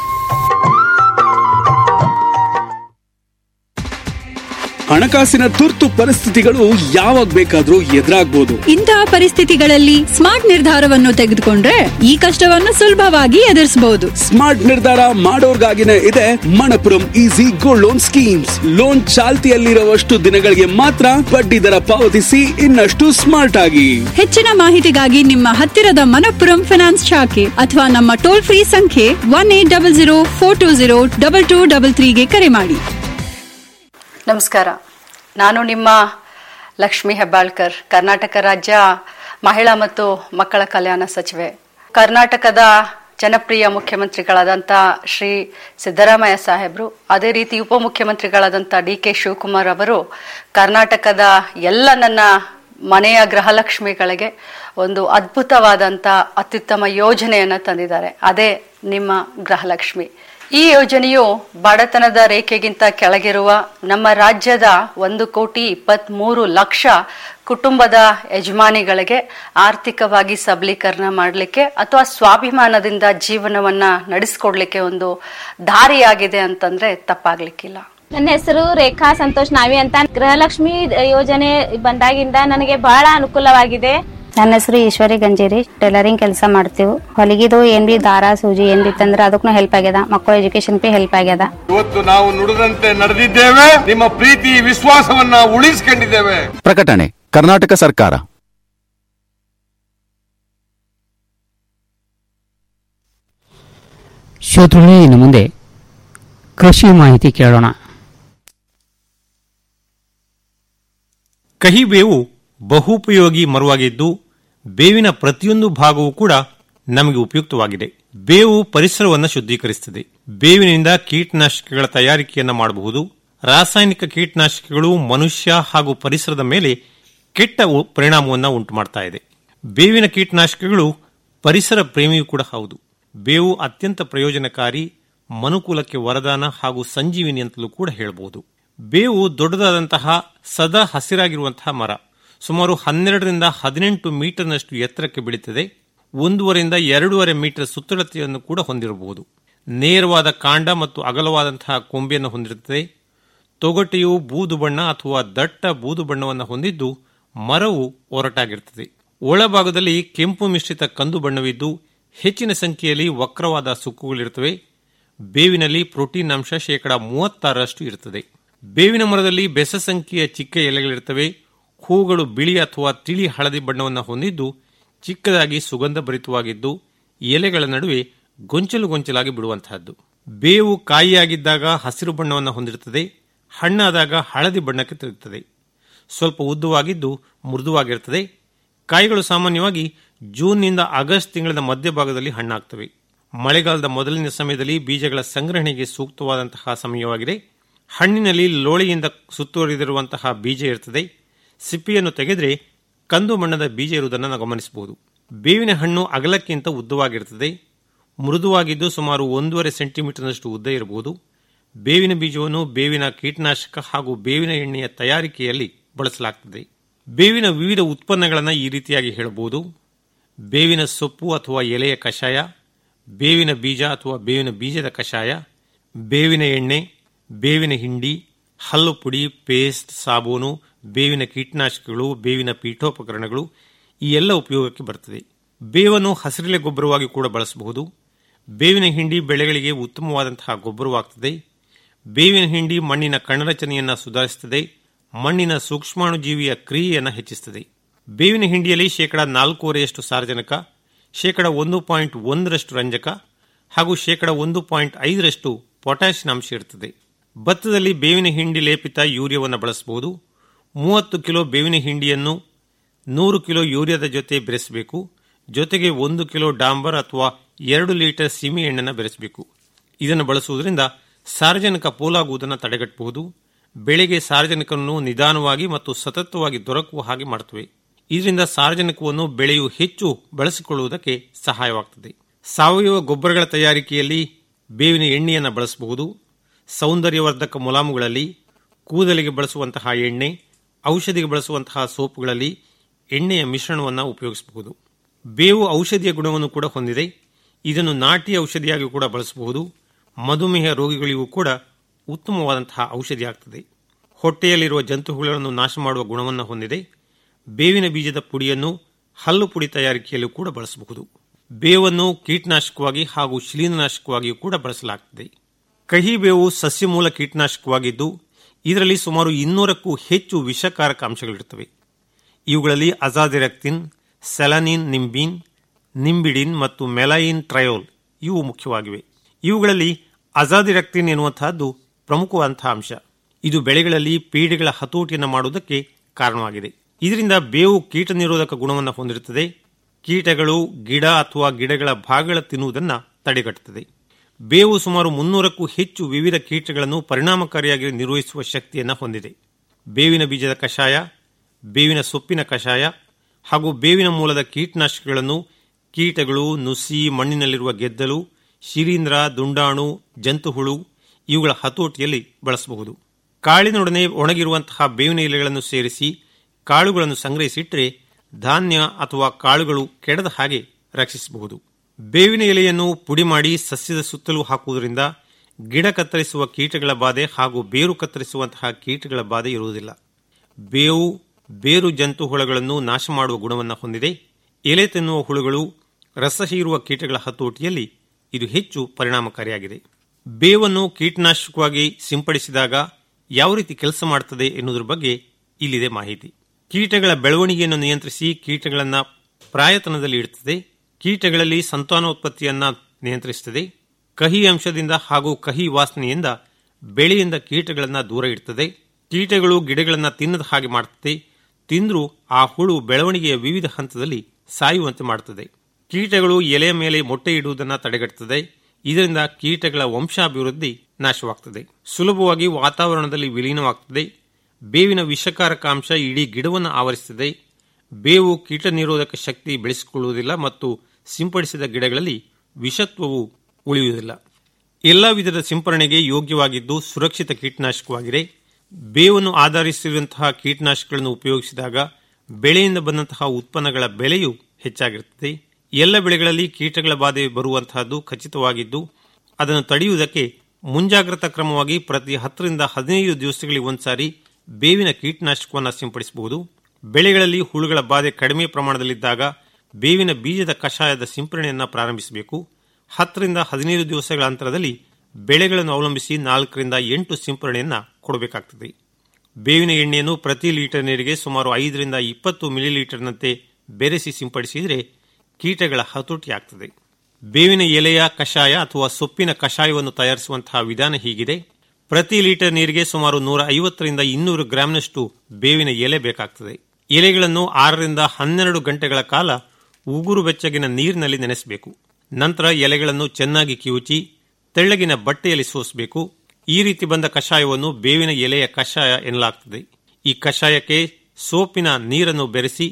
ಹಣಕಾಸಿನ ತುರ್ತು ಪರಿಸ್ಥಿತಿಗಳು ಯಾವಾಗ ಬೇಕಾದ್ರೂ ಎದುರಾಗ್ಬೋದು ಇಂತಹ ಪರಿಸ್ಥಿತಿಗಳಲ್ಲಿ ಸ್ಮಾರ್ಟ್ ನಿರ್ಧಾರವನ್ನು ತೆಗೆದುಕೊಂಡ್ರೆ ಈ ಕಷ್ಟವನ್ನು ಸುಲಭವಾಗಿ ಎದುರಿಸಬಹುದು ಸ್ಮಾರ್ಟ್ ನಿರ್ಧಾರ ಮಾಡೋರ್ಗಾಗಿನೇ ಇದೆ Manappuram easy gold loan schemes loan ಚಾಲ್ತಿಯಲ್ಲಿರುವಷ್ಟು ದಿನಗಳಿಗೆ ಮಾತ್ರ ಬಡ್ಡಿ ದರ ಪಾವತಿಸಿ ಇನ್ನಷ್ಟು ಸ್ಮಾರ್ಟ್ ಆಗಿ ಹೆಚ್ಚಿನ ಮಾಹಿತಿಗಾಗಿ ನಿಮ್ಮ ಹತ್ತಿರದ ಮನಪ್ಪುರಂ ಫಿನಾನ್ಸ್ ಶಾಖೆ ಅಥವಾ ನಮ್ಮ ಟೋಲ್ ಫ್ರೀ ಸಂಖ್ಯೆ one eight double zero four two zero double two double ತ್ರೀಗೆ ಕರೆ ಮಾಡಿ ನಮಸ್ಕಾರ ನಾನು ನಿಮ್ಮ ಲಕ್ಷ್ಮಿ ಹೆಬ್ಬಾಳ್ಕರ್ ಕರ್ನಾಟಕ ರಾಜ್ಯ ಮಹಿಳಾ ಮತ್ತು ಮಕ್ಕಳ ಕಲ್ಯಾಣ ಸಚಿವೆ ಕರ್ನಾಟಕದ ಜನಪ್ರಿಯ ಮುಖ್ಯಮಂತ್ರಿಗಳಾದಂಥ ಶ್ರೀ ಸಿದ್ದರಾಮಯ್ಯ ಸಾಹೇಬರು ಅದೇ ರೀತಿ ಉಪಮುಖ್ಯಮಂತ್ರಿಗಳಾದಂಥ ಡಿ ಕೆ ಶಿವಕುಮಾರ್ ಅವರು ಕರ್ನಾಟಕದ ಎಲ್ಲ ನನ್ನ ಮನೆಯ ಗೃಹಲಕ್ಷ್ಮಿಗಳಿಗೆ ಒಂದು ಅದ್ಭುತವಾದಂಥ ಅತ್ಯುತ್ತಮ ಯೋಜನೆಯನ್ನು ತಂದಿದ್ದಾರೆ ಅದೇ ನಿಮ್ಮ ಗೃಹಲಕ್ಷ್ಮಿ ಈ ಯೋಜನೆಯು ಬಡತನದ ರೇಖೆಗಿಂತ ಕೆಳಗಿರುವ ನಮ್ಮ ರಾಜ್ಯದ ಒಂದು ಕೋಟಿ ಇಪ್ಪತ್ಮೂರು ಲಕ್ಷ ಕುಟುಂಬದ ಯಜಮಾನಿಗಳಿಗೆ ಆರ್ಥಿಕವಾಗಿ ಸಬಲೀಕರಣ ಮಾಡಲಿಕ್ಕೆ ಅಥವಾ ಸ್ವಾಭಿಮಾನದಿಂದ ಜೀವನವನ್ನ ನಡೆಸ್ಕೊಡ್ಲಿಕ್ಕೆ ಒಂದು ದಾರಿಯಾಗಿದೆ ಅಂತಂದ್ರೆ ತಪ್ಪಾಗ್ಲಿಕ್ಕಿಲ್ಲ ನನ್ನ ಹೆಸರು ರೇಖಾ ಸಂತೋಷ್ ನಾವಿ ಅಂತ ಗೃಹಲಕ್ಷ್ಮಿ ಯೋಜನೆ ಬಂದಾಗಿಂದ ನನಗೆ ಬಹಳ ಅನುಕೂಲವಾಗಿದೆ ನನ್ನ ಹೆಸರು ಈಶ್ವರಿ ಗಂಜೇರಿ ಟೈಲರಿಂಗ್ ಕೆಲಸ ಮಾಡ್ತೀವಿ ಹೊಲಿಗಿದು ಏನ್ ಬಿ ದಾರ ಸೂಜಿ ಏನ್ ಬಿ ತಂದ್ರೆ ಅದಕ್ಕೂ ಹೆಲ್ಪ್ ಆಗ್ಯದ ಮಕ್ಕಳ ಎಜುಕೇಶನ್ ಬಿ ಹೆಲ್ಪ್ ಆಗ್ಯದ ಇವತ್ತು ನಾವು ನುಡಿದಂತೆ ನಡೆದಿದ್ದೇವೆ ನಿಮ್ಮ ಪ್ರೀತಿ ವಿಶ್ವಾಸವನ್ನ ಉಳಿಸಿಕೊಂಡಿದ್ದೇವೆ ಪ್ರಕಟಣೆ ಕರ್ನಾಟಕ ಸರ್ಕಾರ ಶ್ರೋತೃಗಳೇ ಇನ್ನು ಮುಂದೆ ಕೃಷಿ ಮಾಹಿತಿ ಕೇಳೋಣ ಕಹಿ ಬೇವು ಬಹುಪಯೋಗಿ ಮರವಾಗಿದ್ದು ಬೇವಿನ ಪ್ರತಿಯೊಂದು ಭಾಗವೂ ಕೂಡ ನಮಗೆ ಉಪಯುಕ್ತವಾಗಿದೆ ಬೇವು ಪರಿಸರವನ್ನು ಶುದ್ಧೀಕರಿಸುತ್ತದೆ ಬೇವಿನಿಂದ ಕೀಟನಾಶಕಗಳ ತಯಾರಿಕೆಯನ್ನು ಮಾಡಬಹುದು ರಾಸಾಯನಿಕ ಕೀಟನಾಶಕಗಳು ಮನುಷ್ಯ ಹಾಗೂ ಪರಿಸರದ ಮೇಲೆ ಕೆಟ್ಟ ಉ- ಪರಿಣಾಮವನ್ನು ಉಂಟು ಮಾಡ್ತಾ ಇದೆ ಬೇವಿನ ಕೀಟನಾಶಕಗಳು ಪರಿಸರ ಪ್ರೇಮಿಯೂ ಕೂಡ ಹೌದು ಬೇವು ಅತ್ಯಂತ ಪ್ರಯೋಜನಕಾರಿ ಮನುಕುಲಕ್ಕೆ ವರದಾನ ಹಾಗೂ ಸಂಜೀವಿನಿ ಅಂತಲೂ ಕೂಡ ಹೇಳಬಹುದು ಬೇವು ದೊಡ್ಡದಾದಂತಹ ಸದಾ ಹಸಿರಾಗಿರುವಂತಹ ಮರ ಸುಮಾರು ಹನ್ನೆರಡರಿಂದ ಹದಿನೆಂಟು ಮೀಟರ್ನಷ್ಟು ಎತ್ತರಕ್ಕೆ ಬೆಳೀತದೆ ಒಂದೂವರೆಯಿಂದ ಎರಡೂವರೆ ಮೀಟರ್ ಸುತ್ತಳತೆಯನ್ನು ಕೂಡ ಹೊಂದಿರಬಹುದು ನೇರವಾದ ಕಾಂಡ ಮತ್ತು ಅಗಲವಾದಂತಹ ಕೊಂಬೆಯನ್ನು ಹೊಂದಿರುತ್ತದೆ ತೊಗಟೆಯು ಬೂದು ಬಣ್ಣ ಅಥವಾ ದಟ್ಟ ಬೂದು ಬಣ್ಣವನ್ನು ಹೊಂದಿದ್ದು ಮರವು ಒರಟಾಗಿರುತ್ತದೆ ಒಳಭಾಗದಲ್ಲಿ ಕೆಂಪು ಮಿಶ್ರಿತ ಕಂದು ಬಣ್ಣವಿದ್ದು ಹೆಚ್ಚಿನ ಸಂಖ್ಯೆಯಲ್ಲಿ ವಕ್ರವಾದ ಸುಕ್ಕುಗಳಿರುತ್ತವೆ ಬೇವಿನಲ್ಲಿ ಪ್ರೋಟೀನ್ ಅಂಶ ಶೇಕಡ ಮೂವತ್ತಾರರಷ್ಟು ಇರುತ್ತದೆ ಬೇವಿನ ಮರದಲ್ಲಿ ಬೆಸ ಸಂಖ್ಯೆಯ ಚಿಕ್ಕ ಎಲೆಗಳಿರುತ್ತವೆ ಹೂಗಳು ಬಿಳಿ ಅಥವಾ ತಿಳಿ ಹಳದಿ ಬಣ್ಣವನ್ನು ಹೊಂದಿದ್ದು ಚಿಕ್ಕದಾಗಿ ಸುಗಂಧ ಭರಿತವಾಗಿದ್ದು ಎಲೆಗಳ ನಡುವೆ ಗೊಂಚಲು ಗೊಂಚಲಾಗಿ ಬಿಡುವಂತಹದ್ದು ಬೇವು ಕಾಯಿಯಾಗಿದ್ದಾಗ ಹಸಿರು ಬಣ್ಣವನ್ನು ಹೊಂದಿರುತ್ತದೆ ಹಣ್ಣಾದಾಗ ಹಳದಿ ಬಣ್ಣಕ್ಕೆ ತಿರುಗುತ್ತದೆ ಸ್ವಲ್ಪ ಉದ್ದವಾಗಿದ್ದು ಮೃದುವಾಗಿರುತ್ತದೆ ಕಾಯಿಗಳು ಸಾಮಾನ್ಯವಾಗಿ ಜೂನ್ನಿಂದ ಆಗಸ್ಟ್ ತಿಂಗಳ ಮಧ್ಯಭಾಗದಲ್ಲಿ ಹಣ್ಣಾಗ್ತವೆ ಮಳೆಗಾಲದ ಮೊದಲಿನ ಸಮಯದಲ್ಲಿ ಬೀಜಗಳ ಸಂಗ್ರಹಣೆಗೆ ಸೂಕ್ತವಾದಂತಹ ಸಮಯವಾಗಿದೆ ಹಣ್ಣಿನಲ್ಲಿ ಲೋಳೆಯಿಂದ ಸುತ್ತುವರಿದಿರುವಂತಹ ಬೀಜ ಇರುತ್ತದೆ ಸಿಪ್ಪಿಯನ್ನು ತೆಗೆದರೆ ಕಂದು ಬಣ್ಣದ ಬೀಜ ಇರುವುದನ್ನು ನಾವು ಗಮನಿಸಬಹುದು ಬೇವಿನ ಹಣ್ಣು ಅಗಲಕ್ಕಿಂತ ಉದ್ದವಾಗಿರುತ್ತದೆ ಮೃದುವಾಗಿದ್ದು ಸುಮಾರು ಒಂದೂವರೆ ಸೆಂಟಿಮೀಟರ್ನಷ್ಟು ಉದ್ದ ಇರಬಹುದು ಬೇವಿನ ಬೀಜವನ್ನು ಬೇವಿನ ಕೀಟನಾಶಕ ಹಾಗೂ ಬೇವಿನ ಎಣ್ಣೆಯ ತಯಾರಿಕೆಯಲ್ಲಿ ಬಳಸಲಾಗುತ್ತದೆ ಬೇವಿನ ವಿವಿಧ ಉತ್ಪನ್ನಗಳನ್ನು ಈ ರೀತಿಯಾಗಿ ಹೇಳಬಹುದು ಬೇವಿನ ಸೊಪ್ಪು ಅಥವಾ ಎಲೆಯ ಕಷಾಯ ಬೇವಿನ ಬೀಜ ಅಥವಾ ಬೇವಿನ ಬೀಜದ ಕಷಾಯ ಬೇವಿನ ಎಣ್ಣೆ ಬೇವಿನ ಹಿಂಡಿ ಹಲ್ಲು ಪುಡಿ ಪೇಸ್ಟ್ ಸಾಬೂನು ಬೇವಿನ ಕೀಟನಾಶಕಗಳು ಬೇವಿನ ಪೀಠೋಪಕರಣಗಳು ಈ ಎಲ್ಲ ಉಪಯೋಗಕ್ಕೆ ಬರುತ್ತದೆ ಬೇವನ್ನು ಹಸಿರೆಲೆ ಗೊಬ್ಬರವಾಗಿ ಕೂಡ ಬಳಸಬಹುದು ಬೇವಿನ ಹಿಂಡಿ ಬೆಳೆಗಳಿಗೆ ಉತ್ತಮವಾದಂತಹ ಗೊಬ್ಬರವಾಗುತ್ತದೆ ಬೇವಿನ ಹಿಂಡಿ ಮಣ್ಣಿನ ಕಣರಚನೆಯನ್ನು ಸುಧಾರಿಸುತ್ತದೆ ಮಣ್ಣಿನ ಸೂಕ್ಷ್ಮಾಣುಜೀವಿಯ ಕ್ರಿಯೆಯನ್ನು ಹೆಚ್ಚಿಸುತ್ತದೆ ಬೇವಿನ ಹಿಂಡಿಯಲ್ಲಿ ಶೇಕಡ ನಾಲ್ಕೂವರೆಯಷ್ಟು ಸಾರಜನಕ ಶೇಕಡ ಒಂದು ಪಾಯಿಂಟ್ ಒಂದರಷ್ಟು ರಂಜಕ ಹಾಗೂ ಶೇಕಡ ಒಂದು ಪಾಯಿಂಟ್ ಐದರಷ್ಟು ಪೊಟ್ಯಾಷಿಯಂ ಅಂಶ ಇರುತ್ತದೆ ಭತ್ತದಲ್ಲಿ ಬೇವಿನ ಹಿಂಡಿ ಲೇಪಿತ ಯೂರಿಯಾವನ್ನು ಬಳಸಬಹುದು ಮೂವತ್ತು ಕಿಲೋ ಬೇವಿನ ಹಿಂಡಿಯನ್ನು ನೂರು ಕಿಲೋ ಯೂರಿಯಾದ ಜೊತೆ ಬೆರೆಸಬೇಕು ಜೊತೆಗೆ ಒಂದು ಕಿಲೋ ಡಾಂಬರ್ ಅಥವಾ ಎರಡು ಲೀಟರ್ ಸಿಮಿ ಎಣ್ಣೆನ ಬೆರೆಸಬೇಕು ಇದನ್ನು ಬಳಸುವುದರಿಂದ ಸಾರ್ವಜನಿಕ ಪೋಲಾಗುವುದನ್ನು ತಡೆಗಟ್ಟಬಹುದು ಬೆಳೆಗೆ ಸಾರ್ವಜನಿಕವನ್ನು ನಿಧಾನವಾಗಿ ಮತ್ತು ಸತತವಾಗಿ ದೊರಕುವ ಹಾಗೆ ಮಾಡುತ್ತವೆ ಇದರಿಂದ ಸಾರ್ವಜನಿಕವನ್ನು ಬೆಳೆಯು ಹೆಚ್ಚು ಬಳಸಿಕೊಳ್ಳುವುದಕ್ಕೆ ಸಹಾಯವಾಗುತ್ತದೆ ಸಾವಯವ ಗೊಬ್ಬರಗಳ ತಯಾರಿಕೆಯಲ್ಲಿ ಬೇವಿನ ಎಣ್ಣೆಯನ್ನು ಬಳಸಬಹುದು ಸೌಂದರ್ಯವರ್ಧಕ ಮುಲಾಮುಗಳಲ್ಲಿ ಕೂದಲಿಗೆ ಬಳಸುವಂತಹ ಎಣ್ಣೆ ಔಷಧಿಗೆ ಬಳಸುವಂತಹ ಸೋಪುಗಳಲ್ಲಿ ಎಣ್ಣೆಯ ಮಿಶ್ರಣವನ್ನು ಉಪಯೋಗಿಸಬಹುದು ಬೇವು ಔಷಧಿಯ ಗುಣವನ್ನು ಕೂಡ ಹೊಂದಿದೆ ಇದನ್ನು ನಾಟಿ ಔಷಧಿಯಾಗಿ ಕೂಡ ಬಳಸಬಹುದು ಮಧುಮೇಹ ರೋಗಿಗಳಿಗೂ ಕೂಡ ಉತ್ತಮವಾದಂತಹ ಔಷಧಿ ಆಗ್ತದೆ ಹೊಟ್ಟೆಯಲ್ಲಿರುವ ಜಂತುಹುಗಳನ್ನು ನಾಶ ಮಾಡುವ ಗುಣವನ್ನು ಹೊಂದಿದೆ ಬೇವಿನ ಬೀಜದ ಪುಡಿಯನ್ನು ಹಲ್ಲು ಪುಡಿ ತಯಾರಿಕೆಯಲ್ಲೂ ಕೂಡ ಬಳಸಬಹುದು ಬೇವನ್ನು ಕೀಟನಾಶಕವಾಗಿ ಹಾಗೂ ಶಿಲೀಂಧ್ರನಾಶಕವಾಗಿಯೂ ಕೂಡ ಬಳಸಲಾಗುತ್ತದೆ ಕಹಿ ಬೇವು ಸಸ್ಯಮೂಲ ಕೀಟನಾಶಕವಾಗಿದ್ದು ಇದರಲ್ಲಿ ಸುಮಾರು ಇನ್ನೂರಕ್ಕೂ ಹೆಚ್ಚು ವಿಷಕಾರಕ ಅಂಶಗಳಿರುತ್ತವೆ ಇವುಗಳಲ್ಲಿ ಅಜಾದಿರಕ್ತಿನ್ ಸೆಲನಿನ್ ನಿಂಬಿನ್ ನಿಂಬಿಡಿನ್ ಮತ್ತು ಮೆಲೈನ್ ಟ್ರಯೋಲ್ ಇವು ಮುಖ್ಯವಾಗಿವೆ ಇವುಗಳಲ್ಲಿ ಅಜಾದಿರಕ್ತಿನ್ ಎನ್ನುವಂತಹದ್ದು ಪ್ರಮುಖವಾದಂತಹ ಅಂಶ ಇದು ಬೆಳೆಗಳಲ್ಲಿ ಪೀಡೆಗಳ ಹತೋಟಿಯನ್ನು ಮಾಡುವುದಕ್ಕೆ ಕಾರಣವಾಗಿದೆ ಇದರಿಂದ ಬೇವು ಕೀಟ ನಿರೋಧಕ ಗುಣವನ್ನು ಹೊಂದಿರುತ್ತದೆ ಕೀಟಗಳು ಗಿಡ ಅಥವಾ ಗಿಡಗಳ ಭಾಗಗಳ ತಿನ್ನುವುದನ್ನು ತಡೆಗಟ್ಟುತ್ತದೆ ಬೇವು ಸುಮಾರು ಮುನ್ನೂರಕ್ಕೂ ಹೆಚ್ಚು ವಿವಿಧ ಕೀಟಗಳನ್ನು ಪರಿಣಾಮಕಾರಿಯಾಗಿ ನಿರ್ವಹಿಸುವ ಶಕ್ತಿಯನ್ನು ಹೊಂದಿದೆ ಬೇವಿನ ಬೀಜದ ಕಷಾಯ ಬೇವಿನ ಸೊಪ್ಪಿನ ಕಷಾಯ ಹಾಗೂ ಬೇವಿನ ಮೂಲದ ಕೀಟನಾಶಕಗಳನ್ನು ಕೀಟಗಳು ನುಸಿ ಮಣ್ಣಿನಲ್ಲಿರುವ ಗೆದ್ದಲು ಶಿಲೀಂಧ್ರ ದುಂಡಾಣು ಜಂತುಹುಳು ಇವುಗಳ ಹತೋಟಿಯಲ್ಲಿ ಬಳಸಬಹುದು ಕಾಳಿನೊಡನೆ ಒಣಗಿರುವಂತಹ ಬೇವಿನ ಎಲೆಗಳನ್ನು ಸೇರಿಸಿ ಕಾಳುಗಳನ್ನು ಸಂಗ್ರಹಿಸಿಟ್ಟರೆ ಧಾನ್ಯ ಅಥವಾ ಕಾಳುಗಳು ಕೆಡದ ಹಾಗೆ ರಕ್ಷಿಸಬಹುದು ಬೇವಿನ ಎಲೆಯನ್ನು ಪುಡಿ ಮಾಡಿ ಸಸ್ಯದ ಸುತ್ತಲೂ ಹಾಕುವುದರಿಂದ ಗಿಡ ಕತ್ತರಿಸುವ ಕೀಟಗಳ ಬಾಧೆ ಹಾಗೂ ಬೇರು ಕತ್ತರಿಸುವಂತಹ ಕೀಟಗಳ ಬಾಧೆ ಇರುವುದಿಲ್ಲ ಬೇವು ಬೇರು ಜಂತು ಹುಳಗಳನ್ನು ನಾಶ ಮಾಡುವ ಗುಣವನ್ನು ಹೊಂದಿದೆ ಎಲೆ ತಿನ್ನುವ ಹುಳುಗಳು ರಸ ಹೀರುವ ಕೀಟಗಳ ಹತೋಟಿಯಲ್ಲಿ ಇದು ಹೆಚ್ಚು ಪರಿಣಾಮಕಾರಿಯಾಗಿದೆ ಬೇವನ್ನು ಕೀಟನಾಶಕವಾಗಿ ಸಿಂಪಡಿಸಿದಾಗ ಯಾವ ರೀತಿ ಕೆಲಸ ಮಾಡುತ್ತದೆ ಎನ್ನುವುದರ ಬಗ್ಗೆ ಇಲ್ಲಿದೆ ಮಾಹಿತಿ ಕೀಟಗಳ ಬೆಳವಣಿಗೆಯನ್ನು ನಿಯಂತ್ರಿಸಿ ಕೀಟಗಳನ್ನು ಪ್ರಾಯತನದಲ್ಲಿ ಇಡುತ್ತದೆ ಕೀಟಗಳಲ್ಲಿ ಸಂತಾನೋತ್ಪತ್ತಿಯನ್ನ ನಿಯಂತ್ರಿಸುತ್ತದೆ ಕಹಿ ಅಂಶದಿಂದ ಹಾಗೂ ಕಹಿ ವಾಸನೆಯಿಂದ ಬೆಳೆಯಿಂದ ಕೀಟಗಳನ್ನು ದೂರ ಇಡುತ್ತದೆ ಕೀಟಗಳು ಗಿಡಗಳನ್ನು ತಿನ್ನದ ಹಾಗೆ ಮಾಡುತ್ತದೆ ತಿಂದರೂ ಆ ಹುಳು ಬೆಳವಣಿಗೆಯ ವಿವಿಧ ಹಂತದಲ್ಲಿ ಸಾಯುವಂತೆ ಮಾಡುತ್ತದೆ ಕೀಟಗಳು ಎಲೆಯ ಮೇಲೆ ಮೊಟ್ಟೆ ಇಡುವುದನ್ನು ತಡೆಗಟ್ಟುತ್ತದೆ ಇದರಿಂದ ಕೀಟಗಳ ವಂಶಾಭಿವೃದ್ಧಿ ನಾಶವಾಗುತ್ತದೆ ಸುಲಭವಾಗಿ ವಾತಾವರಣದಲ್ಲಿ ವಿಲೀನವಾಗುತ್ತದೆ ಬೇವಿನ ವಿಷಕಾರಕ ಅಂಶ ಇಡೀ ಗಿಡವನ್ನು ಆವರಿಸುತ್ತದೆ ಬೇವು ಕೀಟ ನಿರೋಧಕ ಶಕ್ತಿ ಬೆಳೆಸಿಕೊಳ್ಳುವುದಿಲ್ಲ ಮತ್ತು ಸಿಂಪಡಿಸಿದ ಗಿಡಗಳಲ್ಲಿ ವಿಷತ್ವವು ಉಳಿಯುವುದಿಲ್ಲ ಎಲ್ಲ ವಿಧದ ಸಿಂಪರಣೆಗೆ ಯೋಗ್ಯವಾಗಿದ್ದು ಸುರಕ್ಷಿತ ಕೀಟನಾಶಕವಾಗಿದೆ ಬೇವನ್ನು ಆಧರಿಸಿರುವಂತಹ ಕೀಟನಾಶಕಗಳನ್ನು ಉಪಯೋಗಿಸಿದಾಗ ಬೆಳೆಯಿಂದ ಬಂದಂತಹ ಉತ್ಪನ್ನಗಳ ಬೆಲೆಯು ಹೆಚ್ಚಾಗಿರುತ್ತದೆ ಎಲ್ಲ ಬೆಳೆಗಳಲ್ಲಿ ಕೀಟಗಳ ಬಾಧೆ ಬರುವಂತಹದ್ದು ಖಚಿತವಾಗಿದ್ದು ಅದನ್ನು ತಡೆಯುವುದಕ್ಕೆ ಮುಂಜಾಗ್ರತಾ ಕ್ರಮವಾಗಿ ಪ್ರತಿ ಹತ್ತರಿಂದ ಹದಿನೈದು ದಿವಸಗಳಿಗೆ ಒಂದ್ಸಾರಿ ಬೇವಿನ ಕೀಟನಾಶಕವನ್ನು ಸಿಂಪಡಿಸಬಹುದು ಬೆಳೆಗಳಲ್ಲಿ ಹುಳುಗಳ ಬಾಧೆ ಕಡಿಮೆ ಪ್ರಮಾಣದಲ್ಲಿದ್ದಾಗ ಬೇವಿನ ಬೀಜದ ಕಷಾಯದ ಸಿಂಪರಣೆಯನ್ನು ಪ್ರಾರಂಭಿಸಬೇಕು ಹತ್ತರಿಂದ ಹದಿನೈದು ದಿವಸಗಳ ಅಂತರದಲ್ಲಿ ಬೆಳೆಗಳನ್ನು ಅವಲಂಬಿಸಿ ನಾಲ್ಕರಿಂದ ಎಂಟು ಸಿಂಪರಣೆಯನ್ನು ಕೊಡಬೇಕಾಗ್ತದೆ ಬೇವಿನ ಎಣ್ಣೆಯನ್ನು ಪ್ರತಿ ಲೀಟರ್ ನೀರಿಗೆ ಸುಮಾರು ಐದರಿಂದ ಇಪ್ಪತ್ತು ಮಿಲಿಲೀಟರ್ನಂತೆ ಬೆರೆಸಿ ಸಿಂಪಡಿಸಿದರೆ ಕೀಟಗಳ ಹತೋಟಿ ಆಗ್ತದೆ ಬೇವಿನ ಎಲೆಯ ಕಷಾಯ ಅಥವಾ ಸೊಪ್ಪಿನ ಕಷಾಯವನ್ನು ತಯಾರಿಸುವಂತಹ ವಿಧಾನ ಹೀಗಿದೆ ಪ್ರತಿ ಲೀಟರ್ ನೀರಿಗೆ ಸುಮಾರು ನೂರ ಐವತ್ತರಿಂದ ಇನ್ನೂರು ಗ್ರಾಂನಷ್ಟು ಬೇವಿನ ಎಲೆ ಬೇಕಾಗ್ತದೆ ಎಲೆಗಳನ್ನು ಆರರಿಂದ ಹನ್ನೆರಡು ಗಂಟೆಗಳ ಕಾಲ ಉಗುರು ಬೆಚ್ಚಗಿನ ನೀರಿನಲ್ಲಿ ನೆನೆಸಬೇಕು ನಂತರ ಎಲೆಗಳನ್ನು ಚೆನ್ನಾಗಿ ಕಿವುಚಿ ತೆಳ್ಳಗಿನ ಬಟ್ಟೆಯಲ್ಲಿ ಸೋಸಬೇಕು ಈ ರೀತಿ ಬಂದ ಕಷಾಯವನ್ನು ಬೇವಿನ ಎಲೆಯ ಕಷಾಯ ಎನ್ನಲಾಗ್ತದೆ ಈ ಕಷಾಯಕ್ಕೆ ಸೋಪಿನ ನೀರನ್ನು ಬೆರೆಸಿ